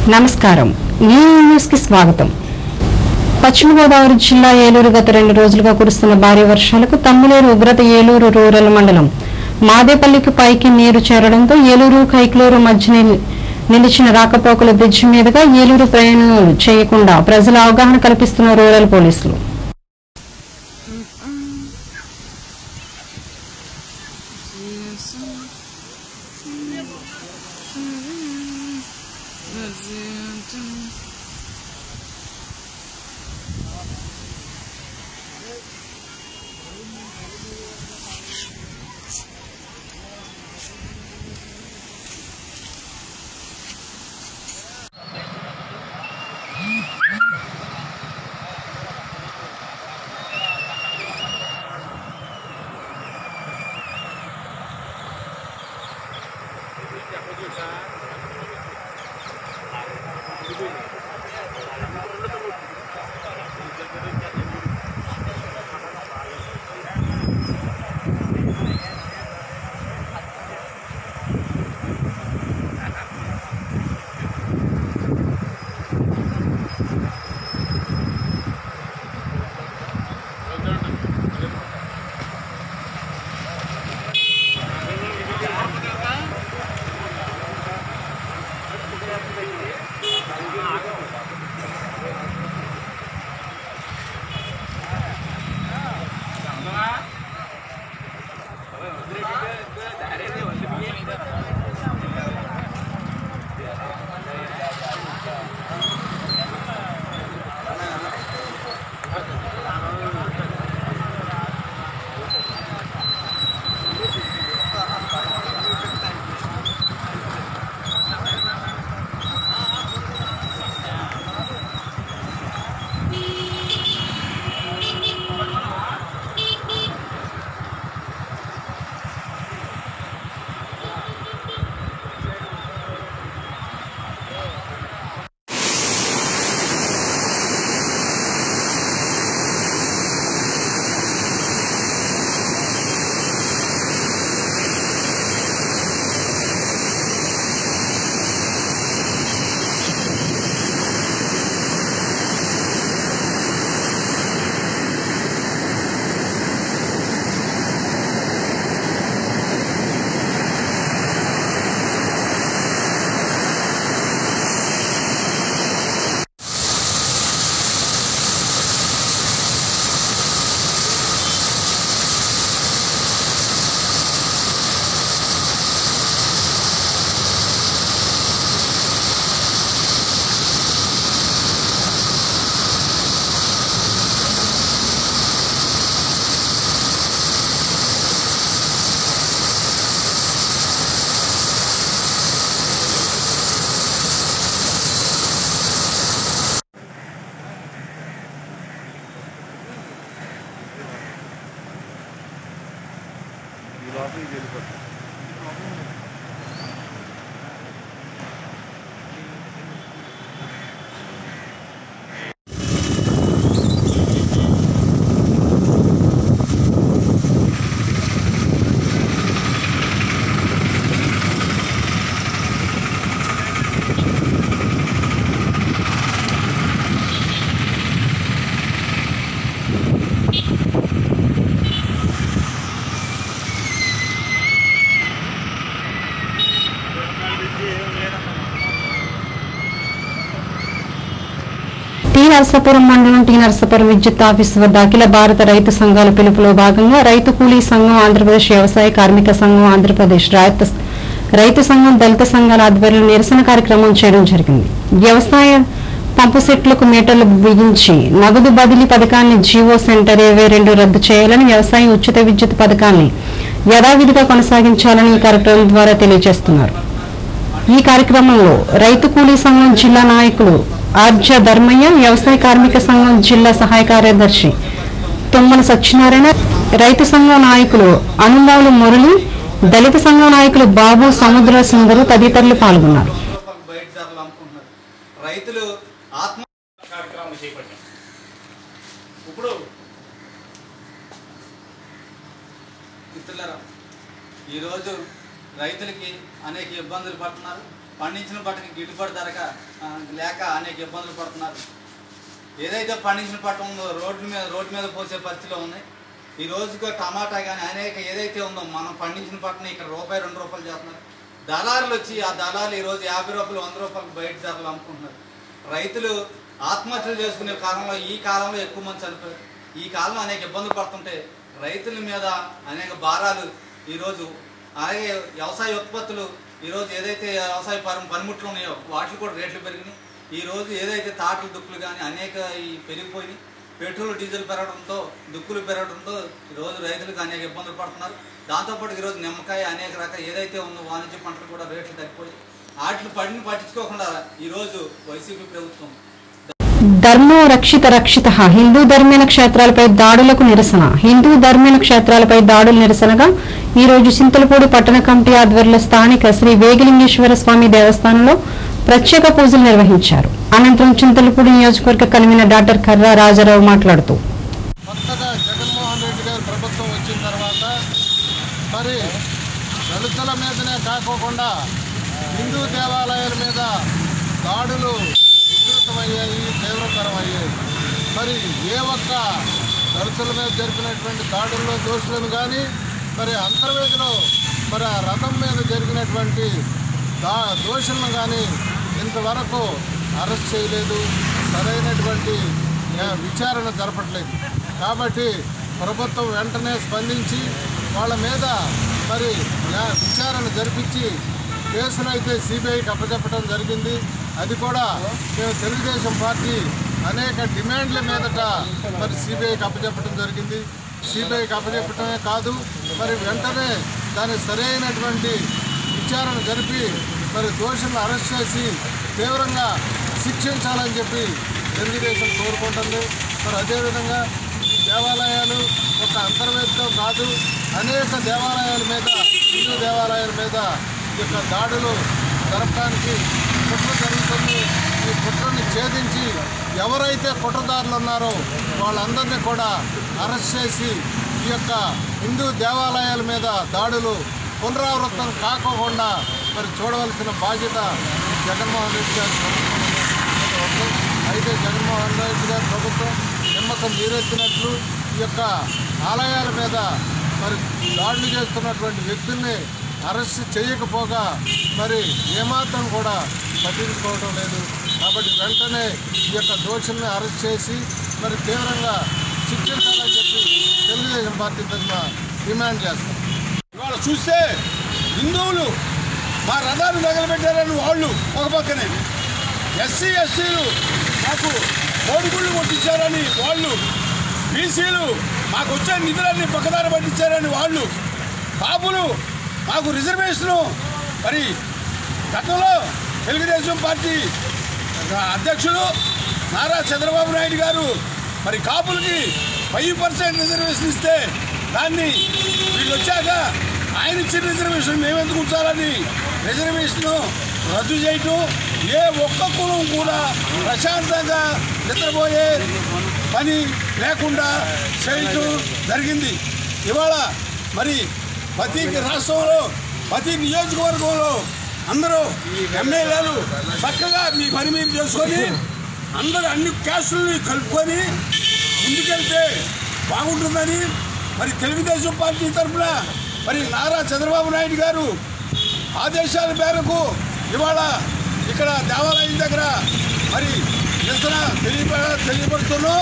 నమస్కారం ఈ న్యూస్ కి స్వాగతం పశ్చిమ గోదావరి జిల్లా ఏలూరు గత రెండు రోజులుగా కురుస్తున్న భారీ వర్షాలకు తమ్ములేరు ఉగ్రత ఏలూరు రూరల్ మండలం మాదేపల్లికి పైకి నీరు చేరడంతో ఏలూరు కైక్లూరు మధ్య నిల్- నిలిచిన రాకపోకల బ్రిడ్జి మీదుగా ఏలూరు ప్రయాణాలు చేయకుండా ప్రజల అవగాహన కల్పిస్తున్న రూరల్ పోలీసులు టీ నరసాపురం మండలం టీ నరసాపురం విద్యుత్ ఆఫీసు వద్ద అఖిల భారత రైతు సంఘాల పిలుపులో భాగంగా రైతు కూలీ సంఘం ఆంధ్రప్రదేశ్ వ్యవసాయ కార్మిక సంఘం ఆంధ్రప్రదేశ్ రైతు రైతు సంఘం దళిత సంఘాల ఆధ్వర్యంలో నిరసన కార్యక్రమం చేయడం జరిగింది వ్యవసాయ పంపు సెట్లకు మీటర్లు బిగించి నగదు బదిలీ పథకాన్ని జీవో సెంటర్ ఇరవై రెండు రద్దు చేయాలని వ్యవసాయ ఉచిత విద్యుత్ పథకాన్ని యథావిధిగా కొనసాగించాలని ఈ కార్యక్రమం ద్వారా తెలియజేస్తున్నారు ఈ కార్యక్రమంలో రైతు కూలీ సంఘం జిల్లా నాయకులు ఆర్జ ధర్మయ్య వ్యవసాయ కార్మిక సంఘం జిల్లా సహాయ కార్యదర్శి తుమ్మల సత్యనారాయణ రైతు సంఘం నాయకులు అనుమాలు మురళి దళిత సంఘం నాయకులు బాబు సముద్ర సుందరు తదితరులు పాల్గొన్నారు రూపాయలు బయట ధరలు అమ్ముకుంటున్నారు రైతులు ఆత్మ కార్యక్రమం చేపట్టాం ఇప్పుడు మిత్రులారా ఈరోజు రైతులకి అనేక ఇబ్బందులు పడుతున్నారు పండించిన పంటకి గిట్టుబాటు ధరక ఆ, లేక అనేక ఇబ్బందులు పడుతున్నారు ఏదైతే పండించిన పంట ఉందో రోడ్డు మీద రోడ్డు మీద పోసే పరిస్థితిలో ఉంది ఈ రోజుకు టమాటా కానీ అనేక ఏదైతే ఉందో మనం పండించిన పంటని ఇక్కడ రూపాయి రెండు రూపాయలు చేస్తున్నారు దళారులు వచ్చి ఆ దళాలు ఈ రోజు యాభై రూపాయలు వంద రూపాయలకు బయట ధరలు అమ్ముకుంటున్నారు రైతులు ఆత్మహత్యలు చేసుకునే కాలంలో ఈ కాలంలో ఎక్కువ మంది చనిపోయారు ఈ కాలంలో అనేక ఇబ్బందులు పడుతుంటే రైతుల మీద అనేక భారాలు ఈరోజు అలాగే వ్యవసాయ ఉత్పత్తులు ఈరోజు ఏదైతే వ్యవసాయ పరం పనిముట్లు ఉన్నాయో వాటికి కూడా రేట్లు పెరిగినాయి ఈ రోజు ఏదైతే తాటలు దుక్కులు కానీ అనేక ఈ పెరిగిపోయినాయి పెట్రోల్ డీజిల్ పెరగడంతో దుక్కులు పెరగడంతో ఈరోజు రైతులకు అనేక ఇబ్బందులు పడుతున్నారు దాంతోపాటు ఈరోజు నిమ్మకాయ అనేక రకాల ఏదైతే ఉందో వాణిజ్య పంటలు కూడా రేట్లు తగ్గిపోయి వాటిని పడిని పట్టించుకోకుండా ఈరోజు వైసీపీ ప్రభుత్వం ధర్మో రక్షిత రక్షిత హిందూ ధర్మీయ క్షేత్రాలపై దాడులకు నిరసన హిందూ ధర్మీయ క్షేత్రాలపై దాడులు నిరసనగా ఈ రోజు చింతలపూడి పట్టణ కమిటీ ఆధ్వర్యంలో స్థానిక శ్రీ వేగిలింగేశ్వర స్వామి దేవస్థానంలో ప్రత్యేక పూజలు నిర్వహించారు అనంతరం చింతలపూడి నియోజకవర్గ కన్వీనర్ డాక్టర్ కర్రా రాజారావు మాట్లాడుతూ కొత్తగా జగన్మోహన్ రెడ్డి గారి ప్రభుత్వం వచ్చిన తర్వాత మరి దళితుల మీదనే కాకోకుండా హిందూ దేవాలయాల మీద దాడులు విస్తృతమయ్యాయి తీవ్రతరమయ్యాయి మరి ఏ ఒక్క దళితుల మీద జరిపినటువంటి దాడుల్లో దోషులను కానీ మరి అంతర్వేదిలో మరి ఆ రథం మీద జరిగినటువంటి దా దోషులను కానీ ఇంతవరకు అరెస్ట్ చేయలేదు సరైనటువంటి ఆ, విచారణ జరపట్లేదు కాబట్టి ప్రభుత్వం వెంటనే స్పందించి వాళ్ళ మీద మరి ఆ, విచారణ జరిపించి కేసును అయితే సిబిఐకి అప్పచెప్పడం జరిగింది అది కూడా మేము తెలుగుదేశం పార్టీ అనేక డిమాండ్ల మీదట మరి సిబిఐకి అప్పచెప్పడం జరిగింది సిబిఐకి అప్పచెప్పటమే కాదు మరి వెంటనే దాని సరైనటువంటి విచారణ జరిపి మరి దోషులను అరెస్ట్ చేసి తీవ్రంగా శిక్షించాలని చెప్పి తెలుగుదేశం కోరుకుంటుంది మరి అదేవిధంగా ఈ దేవాలయాలు ఒక అంతర్వేదితో కాదు అనేక దేవాలయాల మీద హిందూ దేవాలయాల మీద ఈ యొక్క దాడులు జరపడానికి కుట్ర జరుగుతుంది ఈ కుట్రని ఛేదించి ఎవరైతే కుట్రదారులు ఉన్నారో వాళ్ళందరినీ కూడా అరెస్ట్ చేసి ఈ యొక్క హిందూ దేవాలయాల మీద దాడులు పునరావృతం కాకోకుండా మరి చూడవలసిన బాధ్యత జగన్మోహన్ రెడ్డి గారి ప్రభుత్వం మీద ఉంది. అయితే జగన్మోహన్ రెడ్డి గారి ప్రభుత్వం నిమ్మకం నీరెత్తినట్లు ఈ యొక్క ఆలయాల మీద మరి దాడులు చేస్తున్నటువంటి వ్యక్తుల్ని అరెస్ట్ చేయకపోగా మరి ఏమాత్రం కూడా పట్టించుకోవడం లేదు కాబట్టి వెంటనే ఈ యొక్క దోషుల్ని అరెస్ట్ చేసి మరి తీవ్రంగా శిక్షించాలని చెప్పి తెలుగుదేశం పార్టీ తరఫున డిమాండ్ చేస్తాం ఇవాళ చూస్తే హిందువులు మా రథాలు తగలబెట్టారని వాళ్ళు ఒక పక్కనే ఎస్సీ ఎస్టీలు మాకు కోడిగుళ్ళు కొట్టించారని వాళ్ళు బీసీలు మాకు వచ్చే నిధులన్నీ పక్కదారి పట్టించారని వాళ్ళు కాపులు మాకు రిజర్వేషను మరి గతంలో తెలుగుదేశం పార్టీ అధ్యక్షుడు నారా చంద్రబాబు నాయుడు గారు మరి కాపులకి ఫైవ్ పర్సెంట్ రిజర్వేషన్ ఇస్తే దాన్ని వీళ్ళు వచ్చాక ఆయన ఇచ్చిన రిజర్వేషన్ మేమెందుకు ఉంచాలని రిజర్వేషన్ రద్దు చేయటం ఏ ఒక్క కులం కూడా ప్రశాంతంగా నిద్రపోయే పని లేకుండా చేయటం జరిగింది ఇవాళ మరి ప్రతి రాష్ట్రంలో ప్రతి నియోజకవర్గంలో అందరూ ఎమ్మెల్యేలు చక్కగా మీ పని మీరు చేసుకొని అందరూ అన్ని క్యాస్టుల్ని కలుపుకొని ముందుకెళ్తే బాగుంటుందని మరి తెలుగుదేశం పార్టీ తరఫున మరి నారా చంద్రబాబు నాయుడు గారు ఆదేశాల మేరకు ఇవాళ ఇక్కడ దేవాలయం దగ్గర మరి నిరసన తెలియప తెలియపడుతున్నాం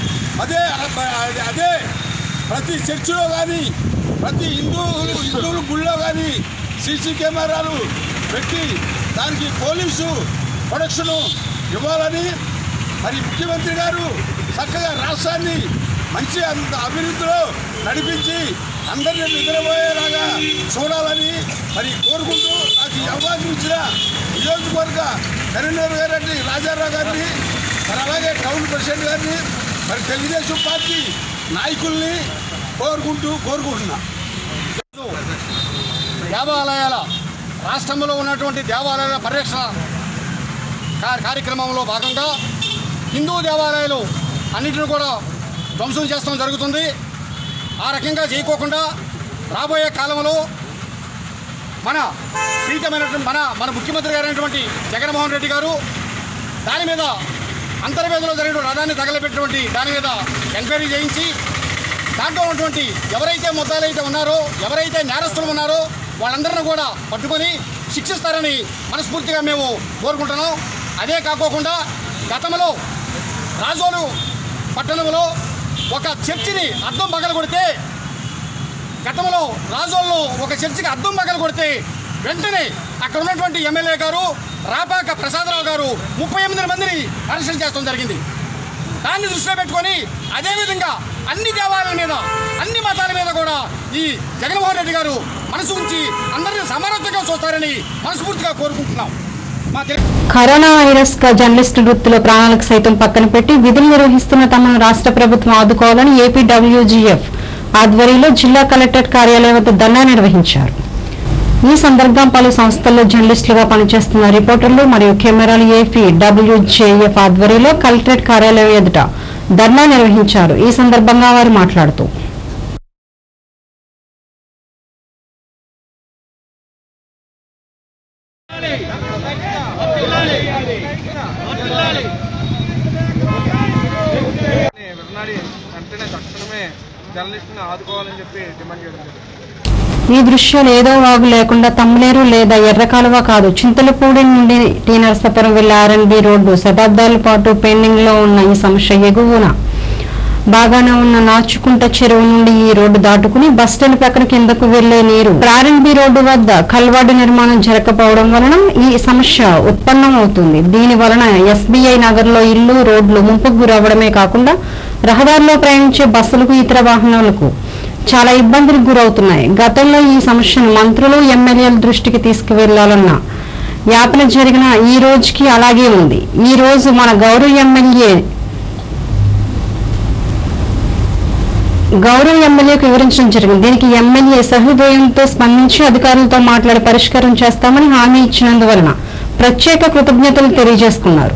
అదే అదే- అదే ప్రతి చర్చిలో కానీ ప్రతి హిందూ హిందువుల గుళ్ళో కానీ సీసీ కెమెరాలు పెట్టి దానికి పోలీసు ప్రొడక్షను ఇవ్వాలని మరి ముఖ్యమంత్రి గారు చక్కగా రాష్ట్రాన్ని మంచి అంత అభివృద్ధిలో నడిపించి అందరినీ నిద్రపోయేలాగా చూడాలని మరి కోరుకుంటూ నాకు ఈ అవకాశం ఇచ్చిన నియోజకవర్గ కరీంనగర్ గారిని రాజారావు గారిని మరి అలాగే టౌన్ ప్రెసిడెంట్ గారిని మరి తెలుగుదేశం పార్టీ నాయకుల్ని కోరుకుంటూ కోరుకుంటున్నా దేవాలయాల రాష్ట్రంలో ఉన్నటువంటి దేవాలయాల పరిరక్షణ కా- కార్యక్రమంలో భాగంగా హిందూ దేవాలయాలు అన్నిటిని కూడా ధ్వంసం చేస్తడం జరుగుతుంది ఆ రకంగా చేయకోకుండా రాబోయే కాలంలో మన ప్రీతమైనటువంటి మన మన ముఖ్యమంత్రి గారైనటువంటి జగన్మోహన్ రెడ్డి గారు దాని మీద అంతర్వేదలో జరిగిన రథాన్ని తగలబెట్టినటువంటి దాని మీద ఎంక్వైరీ చేయించి దాంట్లో ఉన్నటువంటి ఎవరైతే ముద్దాలైతే ఉన్నారో ఎవరైతే నేరస్తులు ఉన్నారో వాళ్ళందరిని కూడా పట్టుకొని శిక్షిస్తారని మనస్ఫూర్తిగా మేము కోరుకుంటున్నాం అదే కాకోకుండా గతంలో రాజోలు పట్టణంలో ఒక చర్చిని అద్దం పగల కొడితే గతంలో రాజోల్లో ఒక చర్చికి అద్దం పగల కొడితే వెంటనే అక్కడ ఉన్నటువంటి ఎమ్మెల్యే గారు రాపాక ప్రసాదరావు గారు ముప్పై ఎనిమిది మందిని అరెస్ట్ చేయడం జరిగింది దాన్ని దృష్టిలో పెట్టుకొని అదేవిధంగా అన్ని దేవాలయాల మీద అన్ని మతాల మీద కూడా ఈ జగన్మోహన్ రెడ్డి గారు మనసు ఉంచి అందరినీ సమానత్వంగా చూస్తారని మనస్ఫూర్తిగా కోరుకుంటున్నాం మా తెలుగు కరోనా వైరస్ గా జర్నలిస్టు వృత్తిలో ప్రాణాలకు సైతం పక్కన పెట్టి విధులు నిర్వహిస్తున్న తమను రాష్ట్ర ప్రభుత్వం ఆదుకోవాలని ఏపీడబ్ల్యూజీఎఫ్ ఆధ్వర్యంలో జిల్లా కలెక్టరేట్ కార్యాలయం వద్ద ధర్నా నిర్వహించారు ఈ సందర్భంగా పలు సంస్థల్లో జర్నలిస్టులుగా పనిచేస్తున్న రిపోర్టర్లు మరియు కెమెరాలు ఏపీ డబ్ల్యూజేఎఫ్ ఆధ్వర్యంలో కలెక్టరేట్ కార్యాలయం ఎదుట ధర్నా నిర్వహించారు ఈ సందర్భంగా వారు మాట్లాడుతూ విడనాడి వెంటనే తక్షణమే జర్నలిస్ట్ని ఆదుకోవాలని చెప్పి డిమాండ్ చేయడం జరిగింది ఈ దృశ్యాలు ఏదో వాగు లేకుండా తమ్ములేరు లేదా ఎర్ర కాలువ కాదు చింతలపూడి నుండి టీ నరసాపురం వెళ్లే ఆర్ఎన్బి రోడ్డు శతాబ్దాల పాటు పెండింగ్ లో ఉన్న ఈ సమస్య ఎగువన బాగానే ఉన్న నాచుకుంట చెరువు నుండి ఈ రోడ్డు దాటుకుని బస్టాండ్ పక్కన కిందకు వెళ్లే నీరు ఆర్ఎన్బి రోడ్డు వద్ద కల్వాడు నిర్మాణం జరగకపోవడం వలన ఈ సమస్య ఉత్పన్నం అవుతుంది దీని వలన ఎస్బీఐ నగర్ లో ఇల్లు రోడ్లు ముంపుకు గురవడమే కాకుండా రహదారిలో ప్రయాణించే బస్సులకు ఇతర వాహనాలకు చాలా ఇబ్బందులకు గురవుతున్నాయి గతంలో ఈ సమస్యను మంత్రులు ఎమ్మెల్యేల దృష్టికి తీసుకువెళ్లాలన్న యాపన జరిగిన ఈ రోజుకి అలాగే ఉంది ఈ రోజు మన గౌరవ ఎమ్మెల్యే గౌరవ ఎమ్మెల్యేకు వివరించడం జరిగింది దీనికి ఎమ్మెల్యే సహృదయంతో స్పందించి అధికారులతో మాట్లాడి పరిష్కారం చేస్తామని హామీ ఇచ్చినందువలన ప్రత్యేక కృతజ్ఞతలు తెలియజేసుకున్నారు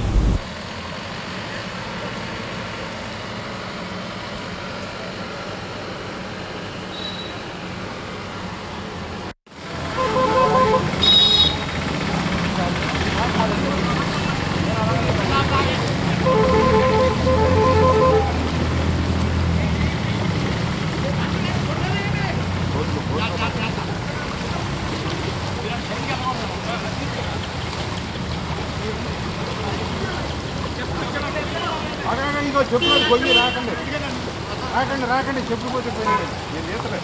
ఇంకో చెప్పులు పోయి రాకండి రాకండి రాకండి చెప్పులు పోతే పోయి నేను ఈతలే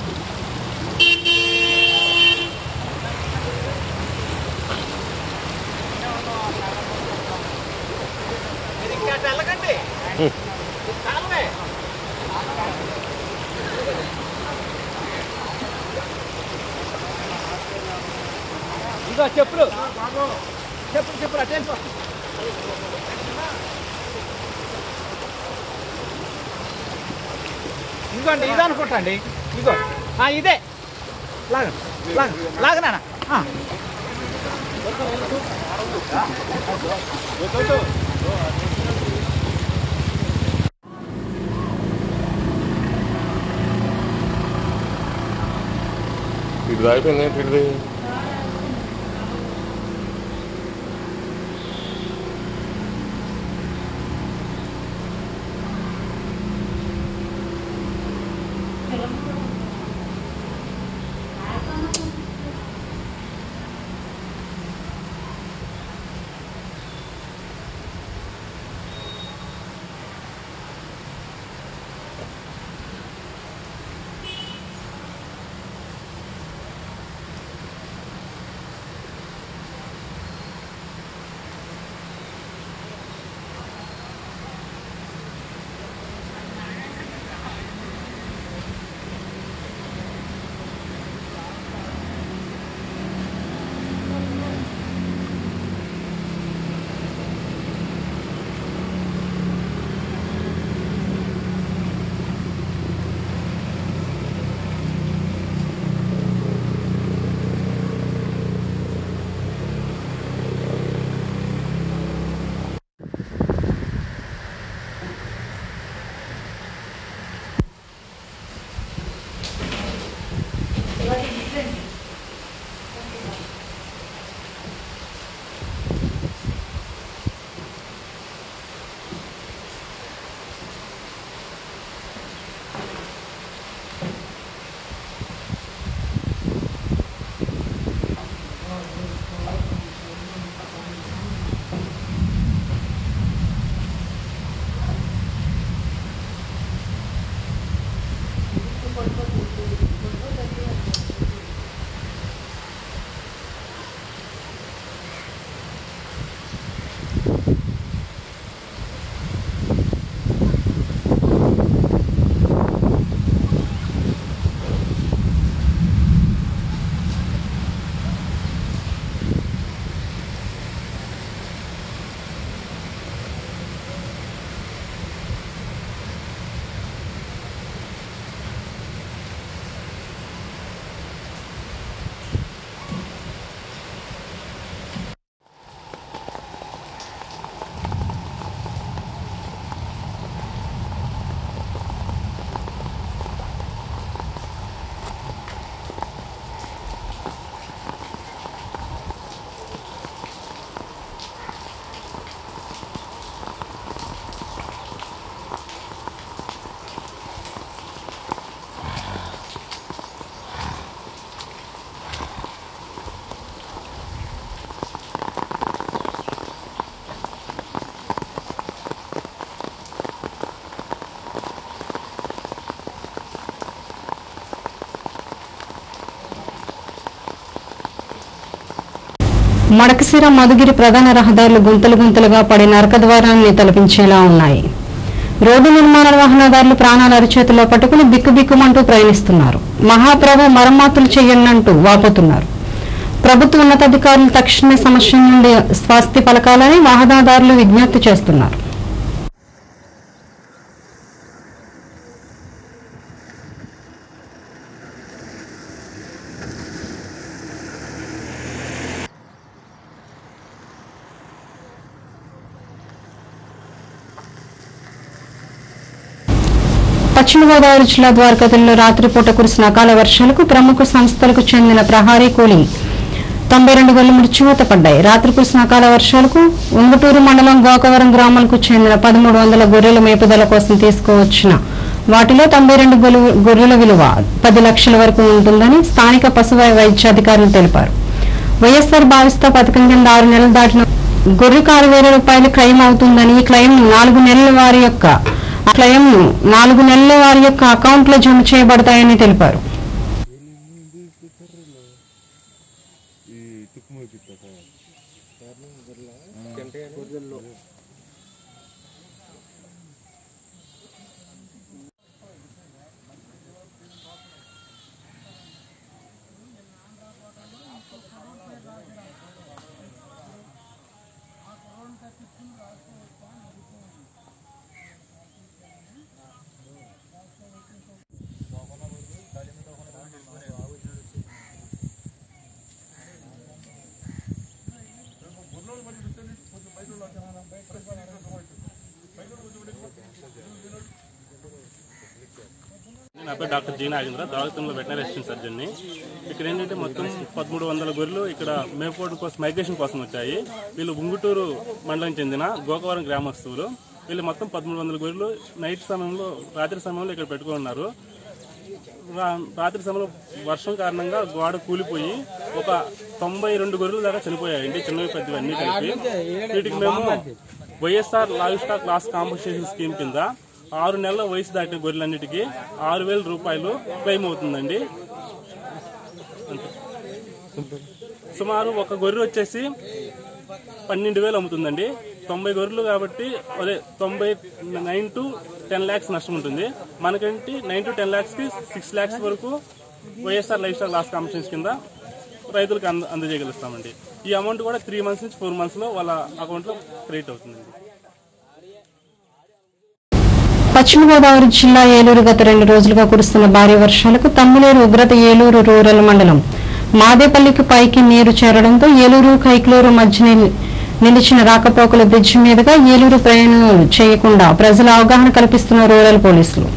ఇదిగో చెప్పులు చెప్పులు చెప్పులు అటెండ్ ఇదిగోండి ఇది అనుకుంటా అండి ఇదిగో ఆ, ఇదే లాగ లాగ లాగనా ఇటు దాగిపోయింది ఏంటి ఇటుది మడకశిర మధుగిరి ప్రధాన రహదారులు గుంతలు గుంతలుగా పడి నరక ద్వారాన్ని తలపించేలా ఉన్నాయి రోడ్డు నిర్మాణ వాహనదారులు ప్రాణాల అరిచేతుల్లో పట్టుకుని బిక్కుబిక్కుమంటూ ప్రయాణిస్తున్నారు మహాప్రభు మరమ్మతులు చేయనంటూ వాపోతున్నారు ప్రభుత్వ ఉన్నతాధికారులు తక్షణమే సమస్య నుండి స్వాస్థ్య పలకాలని వాహనదారులు విజ్ఞప్తి చేస్తున్నారు పశ్చిమ గోదావరి జిల్లా ద్వారకతుల్లో రాత్రిపూట కురిసిన అకాల వర్షాలకు ప్రముఖ సంస్థలకు చెందిన ప్రహారీ కూలి తొంభై రెండు గొల్లు మృత్యువాత పడ్డాయి రాత్రి కురిసిన అకాల వర్షాలకు ఉంగుటూరు మండలం గోకవరం గ్రామాలకు చెందిన పదమూడు వందల గొర్రెల మేపుదల కోసం తీసుకువచ్చిన వాటిలో తొంభై రెండు గొర్రెల విలువ పది లక్షల వరకు ఉంటుందని స్థానిక పశు వైద్యాధికారులు తెలిపారు వైఎస్ఆర్ భావిస్తా పథకం కింద ఆరు నెలలు దాటిన గొర్రెకు ఆరు వేల రూపాయలు క్లెయిమ్ అవుతుందని ఈ క్లెయిమ్ నాలుగు నెలల వారి యొక్క ఆ క్లెయిమ్ నాలుగు నెలల వారి యొక్క అకౌంట్ లో జమ చేయబడతాయని తెలిపారు నా పేరు డాక్టర్ జీ నాగేంద్ర దావతంలో వెటనరీ అసిస్టెంట్ సర్జన్ని ఇక్కడ ఏంటంటే మొత్తం పదమూడు వందల గొర్రెలు ఇక్కడ మేపుకోవడం కోసం మైగ్రేషన్ కోసం వచ్చాయి వీళ్ళు ఉంగుటూరు మండలం చెందిన గోకవరం గ్రామస్తులు వీళ్ళు మొత్తం పదమూడు వందల గొర్రెలు నైట్ సమయంలో రాత్రి సమయంలో ఇక్కడ పెట్టుకుని ఉన్నారు రా- రాత్రి సమయంలో వర్షం కారణంగా గోడ కూలిపోయి ఒక తొంభై రెండు గొర్రెల దాకా చనిపోయాయండి చిన్నవి పెద్దవి అన్ని కలిపి వీటికి మేము YSR livestock loss compensation scheme కింద ఆరు నెలల వయసు దాటిన గొర్రెలన్నిటికీ ఆరు వేల రూపాయలు క్లెయిమ్ అవుతుందండి అంతే. సుమారు ఒక గొర్రె వచ్చేసి పన్నెండు వేలు అమ్ముతుందండి తొంభై గొర్రెలు కాబట్టి అదే తొంభై నైన్ టు టెన్ ల్యాక్స్ నష్టం ఉంటుంది మనకంటే నైన్ టు టెన్ ల్యాక్స్ కి సిక్స్ ల్యాక్స్ వరకు YSR lifestyle loss competitions కింద రైతులకు అంద అందజేయగలుగుతామండి ఈ అమౌంట్ కూడా త్రీ మంత్స్ నుంచి ఫోర్ మంత్స్ లో వాళ్ళ అకౌంట్ లో క్రెడిట్ అవుతుందండి పశ్చిమ గోదావరి జిల్లా ఏలూరు గత రెండు రోజులుగా కురుస్తున్న భారీ వర్షాలకు తమ్ములేరు ఉగ్రత ఏలూరు రూరల్ మండలం మాదేపల్లికి పైకి నీరు చేరడంతో ఏలూరు కైక్లూరు మధ్య నిల్- నిలిచిన రాకపోకల బ్రిడ్జి మీదుగా ఏలూరు ప్రయాణం చేయకుండా ప్రజల అవగాహన కల్పిస్తున్న రూరల్ పోలీసులు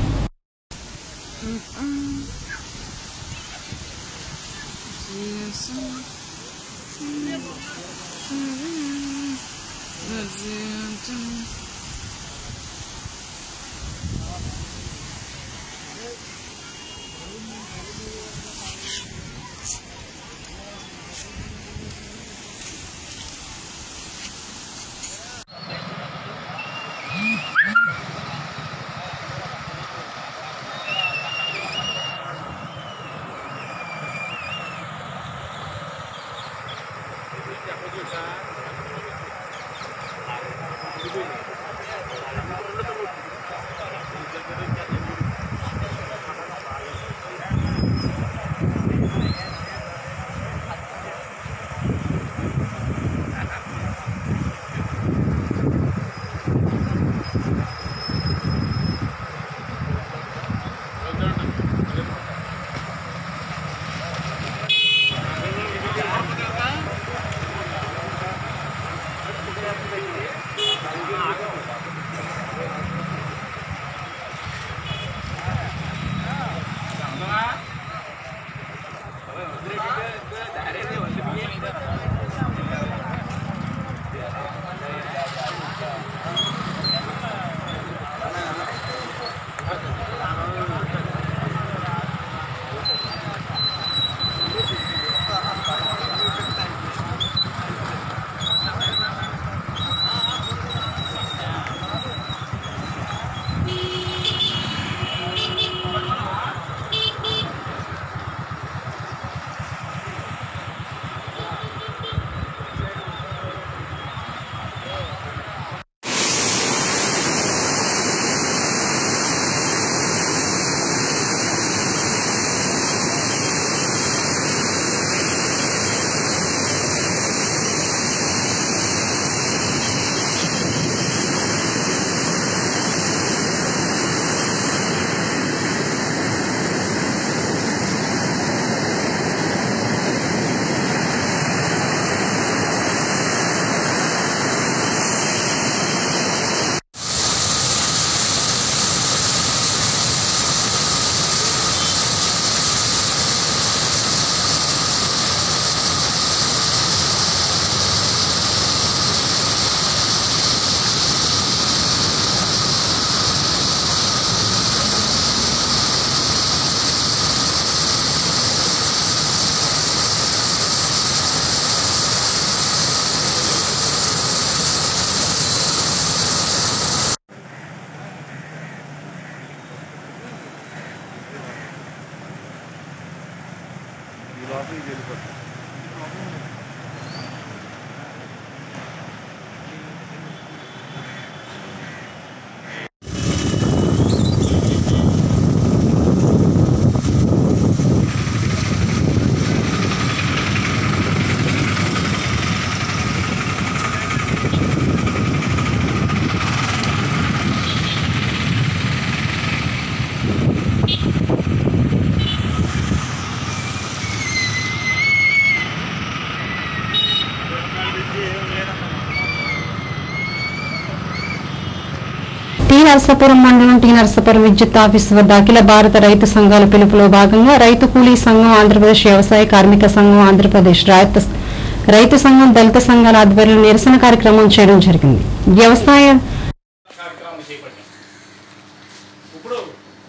టీ నరసాపురం మండలం టీ నరసాపురం విద్యుత్ ఆఫీసు వద్ద అఖిల భారత రైతు సంఘాల పిలుపులో భాగంగా రైతు కూలీ సంఘం ఆంధ్రప్రదేశ్ వ్యవసాయ కార్మిక సంఘం ఆంధ్రప్రదేశ్ రాయత రైతు సంఘం దళిత సంఘాల ఆధ్వర్యంలో నిరసన కార్యక్రమం చేయడం జరిగింది వ్యవసాయ కార్యక్రమం చేపట్టాం ఇప్పుడు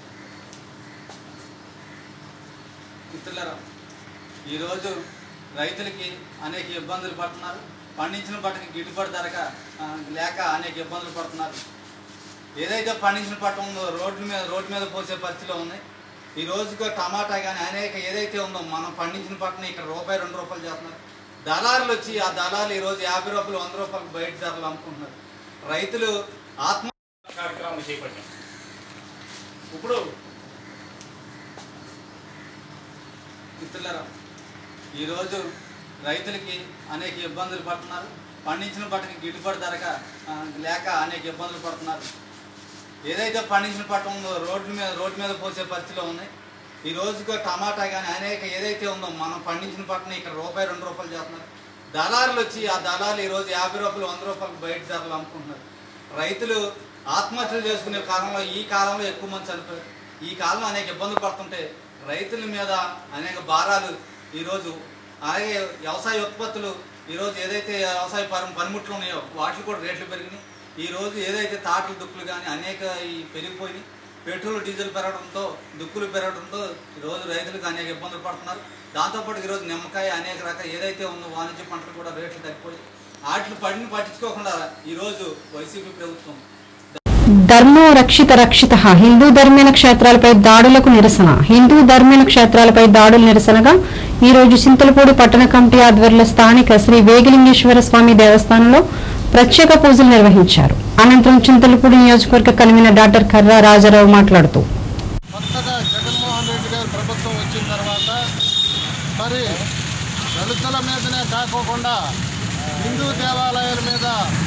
మిత్రులారా ఈరోజు రైతులకి అనేక ఇబ్బందులు పడుతున్నారు పండించిన పంటకి గిట్టుబాటు ధరక ఆ, లేక అనేక ఇబ్బందులు పడుతున్నారు ఏదైతే పండించిన పంట ఉందో రోడ్ల మీద రోడ్డు మీద పోసే పరిస్థితిలో ఉంది ఈ రోజుకు టమాటా కానీ అనేక ఏదైతే ఉందో మనం పండించిన పంటని ఇక్కడ రూపాయి రెండు రూపాయలు చేస్తున్నారు దళారులు వచ్చి ఆ దళాలు ఈ రోజు యాభై రూపాయలు వంద రూపాయలు బయట ధరలు అమ్ముకుంటున్నారు రైతులు ఆత్మ కార్యక్రమం చేపట్టాం ఇప్పుడు మిత్రులారా ఈరోజు రైతులకి అనేక ఇబ్బందులు పడుతున్నారు పండించిన పంటకి గిట్టుబాటు ధరక ఆ, లేక అనేక ఇబ్బందులు పడుతున్నారు ఏదైతే పండించిన పంట ఉందో రోడ్ల మీద రోడ్డు మీద పోసే పరిస్థితిలో ఉంది ఈ రోజుకు టమాటా కానీ అనేక ఏదైతే ఉందో మనం పండించిన పంటని ఇక్కడ రూపాయి రెండు రూపాయలు చేస్తున్నారు దళారులు వచ్చి ఆ దళాలు ఈ రోజు యాభై రూపాయలు వంద రూపాయలు బయట ధరలు అమ్ముకుంటున్నారు రైతులు ఆత్మహత్యలు చేసుకునే కాలంలో ఈ కాలంలో ఎక్కువ మంది చనిపోయారు ఈ కాలంలో అనేక ఇబ్బందులు పడుతుంటే రైతుల మీద అనేక భారాలు ఈరోజు అలాగే వ్యవసాయ ఉత్పత్తులు ఈరోజు ఏదైతే వ్యవసాయ పరం పనిముట్లు ఉన్నాయో వాటికి కూడా రేట్లు పెరిగినాయి ఈ రోజు ఏదైతే తాటలు దుక్కులు కానీ అనేక ఈ పెరిగిపోయినాయి పెట్రోల్ డీజిల్ పెరగడంతో దుక్కులు పెరగడంతో ఈరోజు రైతులకు అనేక ఇబ్బందులు పడుతున్నారు దాంతోపాటు ఈరోజు నిమ్మకాయ అనేక రకాల ఏదైతే ఉందో వాణిజ్య పంటలు కూడా రేట్లు తగ్గిపోయి వాటిని పడిని పట్టించుకోకుండా ఈరోజు వైసీపీ ప్రభుత్వం ధర్మో రక్షిత రక్షిత హిందూ ధర్మీయ క్షేత్రాలపై దాడులకు నిరసన హిందూ ధర్మీయ క్షేత్రాలపై దాడుల నిరసనగా ఈ రోజు చింతలపూడి పట్టణ కమిటీ ఆధ్వర్యంలో స్థానిక శ్రీ వేగిలింగేశ్వర స్వామి దేవస్థానంలో ప్రత్యేక పూజలు నిర్వహించారు అనంతరం చింతలపూడి నియోజకవర్గ కన్వీనర్ డాక్టర్ కర్రా రాజారావు మాట్లాడుతూ కొత్తగా జగన్మోహన్ రెడ్డి గారి ప్రభుత్వం వచ్చిన తర్వాత మరి దళితుల మీదనే కాకోకుండా హిందూ దేవాలయాల మీద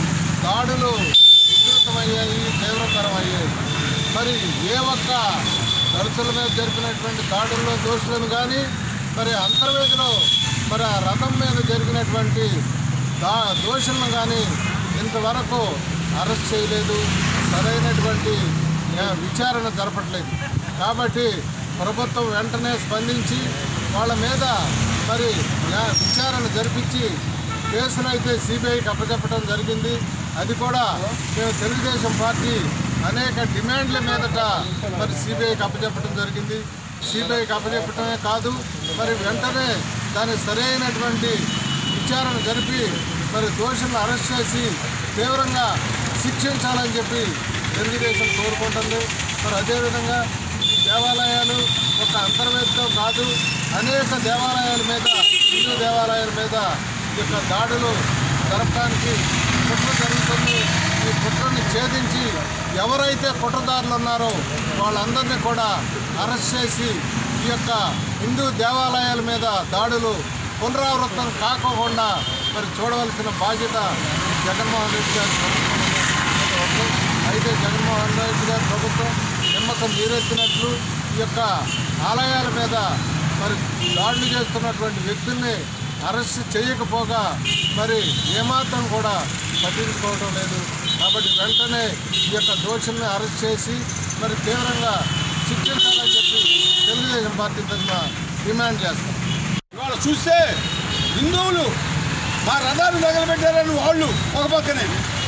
దాడులు విస్తృతమయ్యాయి తీవ్రతరమయ్యాయి మరి ఏ ఒక్క దళితుల మీద జరిపినటువంటి దాడుల్లో దోషులను కానీ మరి అంతర్వేదిలో మరి ఆ రథం మీద జరిగినటువంటి దా దోషులను కానీ ఇంతవరకు అరెస్ట్ చేయలేదు సరైనటువంటి ఆ, విచారణ జరపట్లేదు కాబట్టి ప్రభుత్వం వెంటనే స్పందించి వాళ్ళ మీద మరి ఆ, విచారణ జరిపించి కేసును అయితే సిబిఐకి అప్పచెప్పడం జరిగింది అది కూడా మేము తెలుగుదేశం పార్టీ అనేక డిమాండ్ల మీదట మరి సిబిఐకి అప్పచెప్పడం జరిగింది సిబిఐకి అప్పచెప్పటమే కాదు మరి వెంటనే దాని సరైనటువంటి విచారణ జరిపి మరి దోషులను అరెస్ట్ చేసి తీవ్రంగా శిక్షించాలని చెప్పి తెలుగుదేశం కోరుకుంటుంది మరి అదేవిధంగా ఈ దేవాలయాలు ఒక అంతర్వేదితో కాదు అనేక దేవాలయాల మీద హిందూ దేవాలయాల మీద ఈ యొక్క దాడులు జరపడానికి కుట్ర జరుగుతుంది ఈ కుట్రని ఛేదించి ఎవరైతే కుట్రదారులు ఉన్నారో వాళ్ళందరినీ కూడా అరెస్ట్ చేసి ఈ యొక్క హిందూ దేవాలయాల మీద దాడులు పునరావృతం కాకోకుండా మరి చూడవలసిన బాధ్యత జగన్మోహన్ రెడ్డి గారి ప్రభుత్వం మీద ఉంది. అయితే జగన్మోహన్ రెడ్డి గారి ప్రభుత్వం నిమ్మకం నీరెత్తినట్లు ఈ యొక్క ఆలయాల మీద మరి దాడులు చేస్తున్నటువంటి వ్యక్తుల్ని అరెస్ట్ చేయకపోగా మరి ఏమాత్రం కూడా పట్టించుకోవడం లేదు కాబట్టి వెంటనే ఈ యొక్క దోషుల్ని అరెస్ట్ చేసి మరి తీవ్రంగా శిక్షించాలని చెప్పి తెలుగుదేశం పార్టీ తరఫున డిమాండ్ చేస్తాం ఇవాళ చూస్తే హిందువులు మా రథాలు తగలబెట్టారని వాళ్ళు ఒక పక్కనే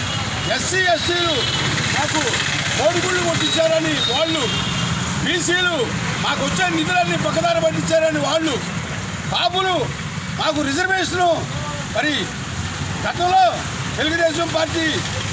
ఎస్సీ ఎస్టీలు మాకు కోడిగుళ్ళు కొట్టించారని వాళ్ళు బీసీలు మాకు వచ్చే నిధులన్నీ పక్కదారి పట్టించారని వాళ్ళు కాపులు మాకు రిజర్వేషను మరి గతంలో తెలుగుదేశం పార్టీ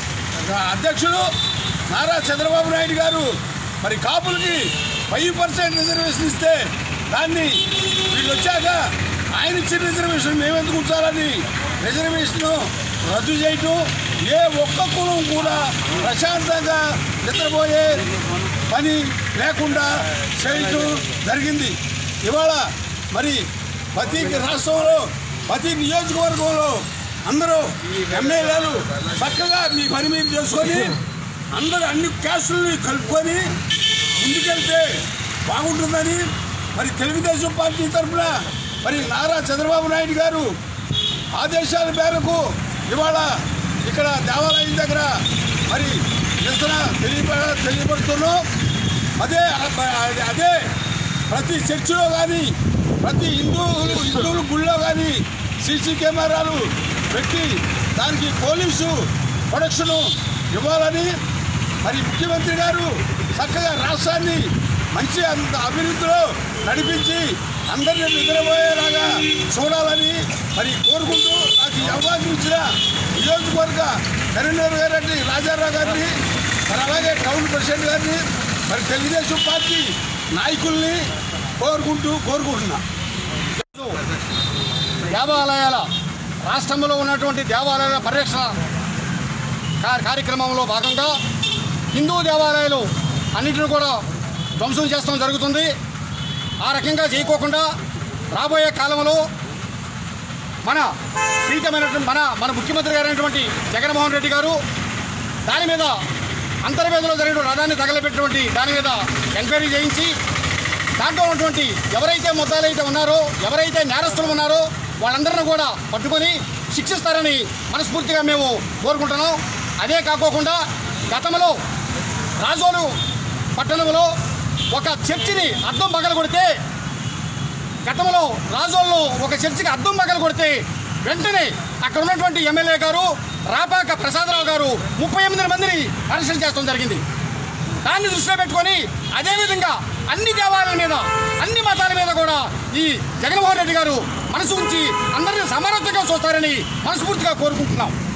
అధ్యక్షుడు నారా చంద్రబాబు నాయుడు గారు మరి కాపులకి ఫైవ్ పర్సెంట్ రిజర్వేషన్ ఇస్తే దాన్ని వీళ్ళు వచ్చాక ఆయన ఇచ్చిన రిజర్వేషన్ మేమెందుకు ఉంచాలని రిజర్వేషన్ రద్దు చేయటం ఏ ఒక్క కులం కూడా ప్రశాంతంగా నిద్రపోయే పని లేకుండా చేయటం జరిగింది ఇవాళ మరి ప్రతి రాష్ట్రంలో ప్రతి నియోజకవర్గంలో అందరూ ఎమ్మెల్యేలు చక్కగా మీ పని మీరు చేసుకొని అందరూ అన్ని క్యాస్టుల్ని కలుపుకొని ముందుకెళ్తే బాగుంటుందని మరి తెలుగుదేశం పార్టీ తరఫున మరి నారా చంద్రబాబు నాయుడు గారు ఆదేశాల మేరకు ఇవాళ ఇక్కడ దేవాలయం దగ్గర మరి నిరసన తెలియప తెలియపడుతున్నాం అదే అదే ప్రతి చర్చిలో కానీ ప్రతి హిందువులు హిందువుల గుళ్ళో కానీ సీసీ కెమెరాలు పెట్టి దానికి పోలీసు ప్రొడక్షను ఇవ్వాలని మరి ముఖ్యమంత్రి గారు చక్కగా రాష్ట్రాన్ని మంచి అంత అభివృద్ధిలో నడిపించి అందరినీ నిద్రపోయేలాగా చూడాలని మరి కోరుకుంటూ నాకు ఈ అవకాశం ఇచ్చిన నియోజకవర్గ కరీంనగర్ గారిని రాజారావు గారిని మరి అలాగే టౌన్ ప్రెసిడెంట్ గారిని మరి తెలుగుదేశం పార్టీ నాయకుల్ని కోరుకుంటూ కోరుకుంటున్నా దేవాలయాల రాష్ట్రంలో ఉన్నటువంటి దేవాలయాల పరిరక్షణ కా- కార్యక్రమంలో భాగంగా హిందూ దేవాలయాలు అన్నిటిని కూడా ధ్వంసం చేస్తాం జరుగుతుంది ఆ రకంగా చేయకోకుండా రాబోయే కాలంలో మన ప్రీతమైనటువంటి మన మన ముఖ్యమంత్రి గారైనటువంటి జగన్మోహన్ రెడ్డి గారు దాని మీద అంతర్వేదిలో జరిగిన రథాన్ని తగలబెట్టినటువంటి దాని మీద ఎంక్వైరీ చేయించి దాంట్లో ఉన్నటువంటి ఎవరైతే ముద్దాలైతే ఉన్నారో ఎవరైతే నేరస్తులు ఉన్నారో వాళ్ళందరిని కూడా పట్టుకొని శిక్షిస్తారని మనస్ఫూర్తిగా మేము కోరుకుంటున్నాం అదే కాకోకుండా గతంలో రాజోలు పట్టణంలో ఒక చర్చిని అద్దం పగల కొడితే గతంలో రాజోల్లో ఒక చర్చికి అద్దం పగల కొడితే వెంటనే అక్కడ ఉన్నటువంటి ఎమ్మెల్యే గారు రాపాక ప్రసాదరావు గారు ముప్పై ఎనిమిది మందిని అరెస్ట్ చేయడం జరిగింది దాన్ని దృష్టిలో పెట్టుకొని అదేవిధంగా అన్ని దేవాలయాల మీద అన్ని మతాల మీద కూడా ఈ జగన్మోహన్ రెడ్డి గారు మనసు ఉంచి అందరినీ సమర్థంగా చూస్తారని మనస్ఫూర్తిగా కోరుకుంటున్నాం